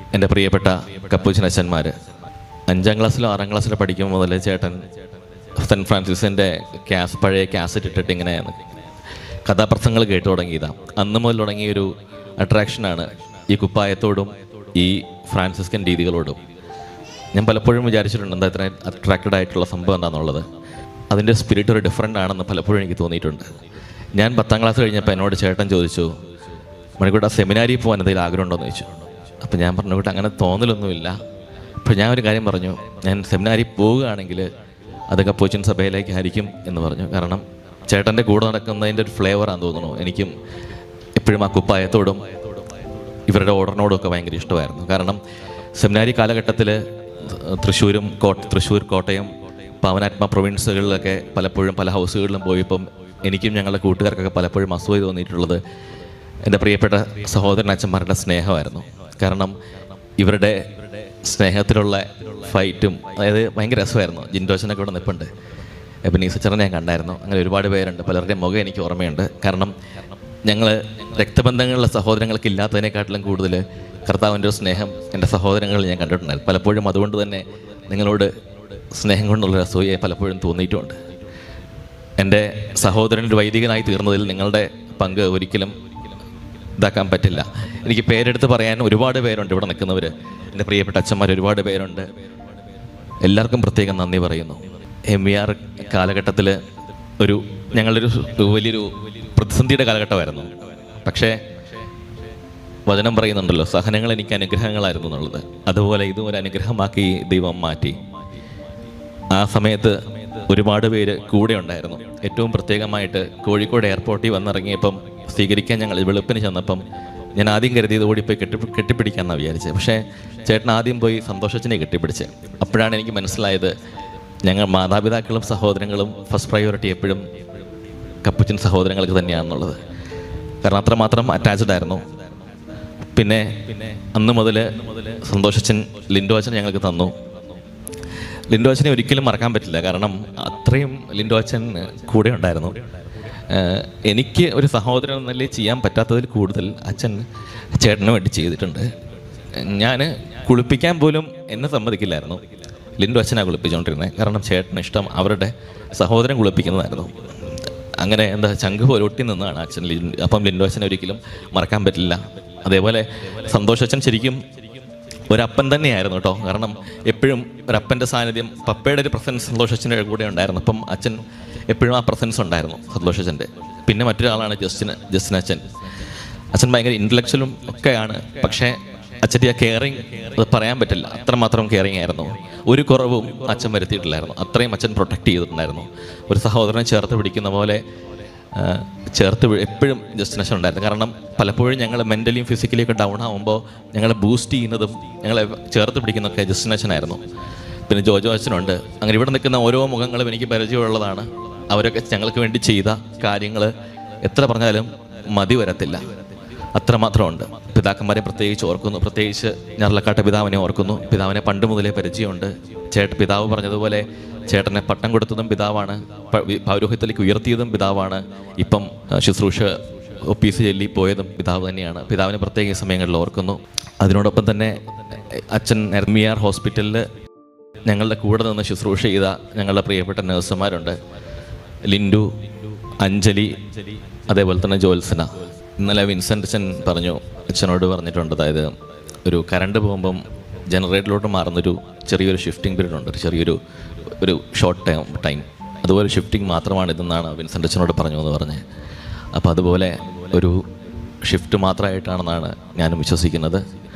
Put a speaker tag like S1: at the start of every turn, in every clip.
S1: എൻ്റെ പ്രിയപ്പെട്ട കപ്പൂച്ചൻ അച്ഛന്മാർ അഞ്ചാം ക്ലാസ്സിലോ ആറാം ക്ലാസ്സിലോ പഠിക്കുമ്പോൾ മുതൽ ചേട്ടൻ സെൻറ്റ് ഫ്രാൻസിസിൻ്റെ ക്യാസ് പഴയ ക്യാസറ്റ് ഇട്ടിട്ട് ഇങ്ങനെ കഥാപ്രസംഗങ്ങൾ കേട്ടു തുടങ്ങിയതാണ് അന്ന് മുതൽ തുടങ്ങിയൊരു അട്രാക്ഷനാണ് ഈ കുപ്പായത്തോടും ഈ ഫ്രാൻസിസ്കൻ രീതികളോടും ഞാൻ പലപ്പോഴും വിചാരിച്ചിട്ടുണ്ട് എന്താ ഇത്ര അട്രാക്റ്റഡ് ആയിട്ടുള്ള സംഭവം എന്താണെന്നുള്ളത് അതിൻ്റെ സ്പിരിറ്റ് ഒരു ഡിഫറെൻ്റ് ആണെന്ന് പലപ്പോഴും എനിക്ക് തോന്നിയിട്ടുണ്ട് ഞാൻ പത്താം ക്ലാസ് കഴിഞ്ഞപ്പോൾ എന്നോട് ചേട്ടൻ ചോദിച്ചു മണിക്കൂട്ട സെമിനാരിൽ പോകാൻ എന്തെങ്കിലും ആഗ്രഹമുണ്ടോ എന്ന് ചോദിച്ചു അപ്പോൾ ഞാൻ പറഞ്ഞു കൂട്ട അങ്ങനെ തോന്നലൊന്നുമില്ല അപ്പോൾ ഞാൻ ഒരു കാര്യം പറഞ്ഞു ഞാൻ സെമിനാരിൽ പോവുകയാണെങ്കിൽ അത് കപ്പോച്ചിൻ സഭയിലേക്കായിരിക്കും എന്ന് പറഞ്ഞു കാരണം ചേട്ടൻ്റെ കൂടെ നടക്കുന്നതിൻ്റെ ഒരു ഫ്ലേവറാന്ന് തോന്നുന്നു എനിക്കും എപ്പോഴും ആ കുപ്പായത്തോടും ഇവരുടെ ഓർഡറിനോടും ഒക്കെ ഭയങ്കര ഇഷ്ടമായിരുന്നു കാരണം സെമിനാരി കാലഘട്ടത്തിൽ തൃശ്ശൂരും കോട്ട തൃശ്ശൂർ കോട്ടയം പാവനാത്മ പ്രൊവിൻസുകളിലൊക്കെ പലപ്പോഴും പല ഹൗസുകളിലും പോയപ്പം എനിക്കും ഞങ്ങളുടെ കൂട്ടുകാർക്കൊക്കെ പലപ്പോഴും അസൂയ തോന്നിയിട്ടുള്ളത് എൻ്റെ പ്രിയപ്പെട്ട സഹോദരൻ അച്ഛന്മാരുടെ സ്നേഹമായിരുന്നു കാരണം ഇവരുടെ സ്നേഹത്തിലുള്ള ഫൈറ്റും അതായത് ഭയങ്കര രസമായിരുന്നു ജിൻഡോച്ചനൊക്കെ ഇവിടെ നിൽപ്പുണ്ട് എബനീസച്ചറിനെ ഞാൻ കണ്ടായിരുന്നു അങ്ങനെ ഒരുപാട് പേരുണ്ട് പലരുടെയും മുഖം എനിക്ക് ഓർമ്മയുണ്ട് കാരണം ഞങ്ങൾ രക്തബന്ധങ്ങളിലെ സഹോദരങ്ങൾക്ക് ഇല്ലാത്തതിനെക്കാട്ടിലും കൂടുതൽ കർത്താവിൻ്റെ ഒരു സ്നേഹം എൻ്റെ സഹോദരങ്ങളിൽ ഞാൻ കണ്ടിട്ടുണ്ടായിരുന്നു പലപ്പോഴും അതുകൊണ്ട് തന്നെ നിങ്ങളോട് സ്നേഹം കൊണ്ടുള്ള അസൂയ പലപ്പോഴും തോന്നിയിട്ടുമുണ്ട് എൻ്റെ സഹോദരൻ ഒരു വൈദികനായി തീർന്നതിൽ നിങ്ങളുടെ പങ്ക് ഒരിക്കലും ഇതാക്കാൻ പറ്റില്ല എനിക്ക് പേരെടുത്ത് പറയാൻ ഒരുപാട് പേരുണ്ട് ഇവിടെ നിൽക്കുന്നവർ എൻ്റെ പ്രിയപ്പെട്ട അച്ഛന്മാർ ഒരുപാട് പേരുണ്ട് എല്ലാവർക്കും പ്രത്യേകം നന്ദി പറയുന്നു എം വി ആർ കാലഘട്ടത്തിൽ ഒരു ഞങ്ങളൊരു വലിയൊരു പ്രതിസന്ധിയുടെ കാലഘട്ടമായിരുന്നു പക്ഷേ വചനം പറയുന്നുണ്ടല്ലോ സഹനങ്ങൾ എനിക്ക് അനുഗ്രഹങ്ങളായിരുന്നു എന്നുള്ളത് അതുപോലെ ഇതും ഒരു അനുഗ്രഹമാക്കി ദൈവം മാറ്റി ആ സമയത്ത് ഒരുപാട് പേര് കൂടെ ഉണ്ടായിരുന്നു ഏറ്റവും പ്രത്യേകമായിട്ട് കോഴിക്കോട് എയർപോർട്ടിൽ വന്നിറങ്ങിയപ്പം സ്വീകരിക്കാൻ ഞങ്ങൾ വെളുപ്പിന് ചെന്നപ്പം ഞാൻ ആദ്യം കരുതിയത് ഓടിപ്പോയി കെട്ടി കെട്ടിപ്പിടിക്കാമെന്നാണ് വിചാരിച്ചത് പക്ഷേ ചേട്ടൻ ആദ്യം പോയി സന്തോഷത്തിനെ കെട്ടിപ്പിടിച്ച് അപ്പോഴാണ് എനിക്ക് മനസ്സിലായത് ഞങ്ങൾ മാതാപിതാക്കളും സഹോദരങ്ങളും ഫസ്റ്റ് പ്രയോറിറ്റി എപ്പോഴും കപ്പുച്ചൻ സഹോദരങ്ങൾക്ക് തന്നെയാണെന്നുള്ളത് കാരണം അത്രമാത്രം അറ്റാച്ച്ഡ് ആയിരുന്നു പിന്നെ അന്ന് മുതൽ സന്തോഷച്ചൻ ലിൻഡോ അച്ഛൻ ഞങ്ങൾക്ക് തന്നു ലിൻഡോ അച്ഛനെ ഒരിക്കലും മറക്കാൻ പറ്റില്ല കാരണം അത്രയും ലിൻഡോ അച്ഛൻ കൂടെ ഉണ്ടായിരുന്നു ഏഹ് എനിക്ക് ഒരു സഹോദരൻ എന്നല്ലേ ചെയ്യാൻ പറ്റാത്തതിൽ കൂടുതൽ അച്ഛൻ ചേട്ടന് വേണ്ടി ചെയ്തിട്ടുണ്ട് ഞാൻ കുളിപ്പിക്കാൻ പോലും എന്നെ സമ്മതിക്കില്ലായിരുന്നു ലിൻഡോ അച്ഛനാണ് കുളിപ്പിച്ചുകൊണ്ടിരുന്നത് കാരണം ചേട്ടന് ഇഷ്ടം അവരുടെ സഹോദരൻ കുളിപ്പിക്കുന്നതായിരുന്നു അങ്ങനെ എന്താ ചങ്ക് പോലെ ഒട്ടി നിന്നാണ് അച്ഛൻ ലിൻ- അപ്പം ലിൻഡോ അച്ഛനെ ഒരിക്കലും മറക്കാൻ പറ്റില്ല അതേപോലെ സന്തോഷ് അച്ഛൻ ശരിക്കും ഒരപ്പൻ തന്നെയായിരുന്നു കേട്ടോ കാരണം എപ്പോഴും ഒരപ്പൻ്റെ സാന്നിധ്യം പപ്പയുടെ ഒരു പ്രസൻസ് സന്തോഷ് അച്ഛൻ്റെ കൂടെ ഉണ്ടായിരുന്നു അപ്പം അച്ഛൻ എപ്പോഴും ആ പ്രസൻസ് ഉണ്ടായിരുന്നു സന്തോഷ് അച്ഛൻ്റെ പിന്നെ മറ്റൊരാളാണ് ജസ്റ്റിന് ജസ്റ്റിൻ അച്ഛൻ അച്ഛൻ ഭയങ്കര ഇൻ്റലക്ച്വലും ഒക്കെയാണ് പക്ഷേ അച്ഛൻ്റെ ആ കെയറിങ് അത് പറയാൻ പറ്റില്ല അത്രമാത്രം കെയറിങ് ആയിരുന്നു ഒരു കുറവും അച്ഛൻ വരുത്തിയിട്ടില്ലായിരുന്നു അത്രയും അച്ഛൻ പ്രൊട്ടക്റ്റ് ചെയ്തിട്ടുണ്ടായിരുന്നു ഒരു സഹോദരനെ ചേർത്ത് പിടിക്കുന്ന പോലെ ആ, ചേർത്ത് വി- എപ്പോഴും ജസ്റ്റിനേഷൻ ഉണ്ടായിരുന്നു കാരണം പലപ്പോഴും ഞങ്ങൾ മെൻ്റലിയും ഫിസിക്കലിയും ഒക്കെ ഡൗൺ ആകുമ്പോൾ ഞങ്ങളെ ബൂസ്റ്റ് ചെയ്യുന്നതും ഞങ്ങളെ ചേർത്ത് പിടിക്കുന്നതൊക്കെ ജസ്റ്റിനേഷൻ ആയിരുന്നു പിന്നെ ജോജോ അച്ഛനുണ്ട് അങ്ങനെ ഇവിടെ നിൽക്കുന്ന ഓരോ മുഖങ്ങളും എനിക്ക് പരിചയമുള്ളതാണ് അവരൊക്കെ ഞങ്ങൾക്ക് വേണ്ടി ചെയ്ത കാര്യങ്ങൾ എത്ര പറഞ്ഞാലും മതി വരത്തില്ല അത്രമാത്രമുണ്ട് പിതാക്കന്മാരെ പ്രത്യേകിച്ച് ഓർക്കുന്നു പ്രത്യേകിച്ച് ഞറലക്കാട്ട പിതാവിനെ ഓർക്കുന്നു പിതാവിനെ പണ്ട് മുതലേ പരിചയമുണ്ട് ചേട്ട പിതാവ് പറഞ്ഞതുപോലെ ചേട്ടനെ പട്ടം കൊടുത്തതും പിതാവാണ് പ- വി- പൗരോഹിത്യത്തിലേക്ക് ഉയർത്തിയതും പിതാവാണ് ഇപ്പം ആ, ശുശ്രൂഷ ഒപ്പീസ് ചൊല്ലി പോയതും പിതാവ് തന്നെയാണ് പിതാവിനെ പ്രത്യേക സമയങ്ങളിൽ ഓർക്കുന്നു അതിനോടൊപ്പം തന്നെ അച്ഛൻ എർമിയാർ ഹോസ്പിറ്റലിൽ ഞങ്ങളുടെ കൂടെ നിന്ന് ശുശ്രൂഷ ചെയ്ത ഞങ്ങളുടെ പ്രിയപ്പെട്ട നഴ്സുമാരുണ്ട് ലിൻഡു അഞ്ജലി അതേപോലെ തന്നെ ജോത്സന ഇന്നലെ വിൻസെൻ്റ് അച്ഛൻ പറഞ്ഞു അച്ഛനോട് പറഞ്ഞിട്ടുണ്ട് അതായത് ഒരു കറണ്ട് പോകുമ്പം ജനറേറ്ററിലോട്ട് മാറുന്നൊരു ചെറിയൊരു ഷിഫ്റ്റിംഗ് പീരീഡ് ഉണ്ട് ഒരു ചെറിയൊരു ഒരു ഷോർട്ട് ടൈം ടൈം അതുപോലെ ഷിഫ്റ്റിംഗ് മാത്രമാണ് ഇതെന്നാണ് വിൻസെൻ്റ് അച്ഛനോട് പറഞ്ഞു എന്ന് പറഞ്ഞ് അപ്പോൾ അതുപോലെ ഒരു ഷിഫ്റ്റ് മാത്രമായിട്ടാണെന്നാണ് ഞാനും വിശ്വസിക്കുന്നത്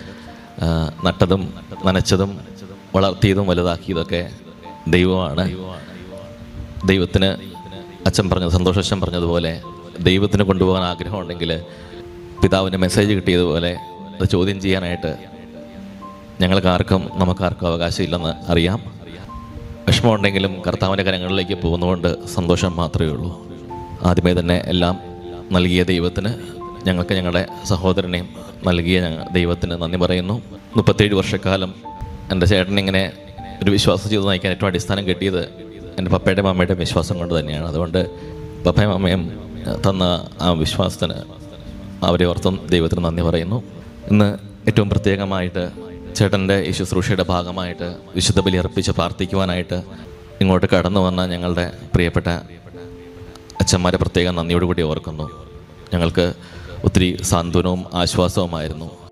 S1: ആ, നട്ടതും നനച്ചതും വളർത്തിയതും വലുതാക്കിയതൊക്കെ ദൈവമാണ് ദൈവത്തിന് അച്ഛൻ പറഞ്ഞത് സന്തോഷ അച്ഛൻ പറഞ്ഞതുപോലെ ദൈവത്തിന് കൊണ്ടുപോകാൻ ആഗ്രഹമുണ്ടെങ്കിൽ പിതാവിന് മെസ്സേജ് കിട്ടിയതുപോലെ അത് ചോദ്യം ചെയ്യാനായിട്ട് ഞങ്ങൾക്ക് ആർക്കും നമുക്കാർക്കും അവകാശമില്ലെന്ന് അറിയാം വിഷമമുണ്ടെങ്കിലും കർത്താവിൻ്റെ കരങ്ങളിലേക്ക് പോകുന്നതുകൊണ്ട് സന്തോഷം മാത്രമേ ഉള്ളൂ ആദ്യമേ തന്നെ എല്ലാം നൽകിയ ദൈവത്തിന് ഞങ്ങൾക്ക് ഞങ്ങളുടെ സഹോദരനെയും നൽകിയ ഞങ്ങ- ദൈവത്തിന് നന്ദി പറയുന്നു മുപ്പത്തേഴ് വർഷക്കാലം എൻ്റെ ചേട്ടൻ ഇങ്ങനെ ഒരു വിശ്വാസം ചെയ്ത് നയിക്കാൻ ഏറ്റവും അടിസ്ഥാനം കിട്ടിയത് എൻ്റെ പപ്പയുടെയും അമ്മയുടെയും വിശ്വാസം കൊണ്ട് തന്നെയാണ് അതുകൊണ്ട് പപ്പയും അമ്മയും ഏഹ്, തന്ന ആ വിശ്വാസത്തിന് അവരെ ഓർത്തും ദൈവത്തിന് നന്ദി പറയുന്നു ഇന്ന് ഏറ്റവും പ്രത്യേകമായിട്ട് ചേട്ടൻ്റെ ഈ ശുശ്രൂഷയുടെ ഭാഗമായിട്ട് വിശുദ്ധ ബലി അർപ്പിച്ച് പ്രാർത്ഥിക്കുവാനായിട്ട് ഇങ്ങോട്ട് കടന്നു വന്ന ഞങ്ങളുടെ പ്രിയപ്പെട്ട അച്ഛന്മാരെ പ്രത്യേകം നന്ദിയോടുകൂടി ഓർക്കുന്നു ഞങ്ങൾക്ക് ഒത്തിരി സാന്ത്വനവും ആശ്വാസവുമായിരുന്നു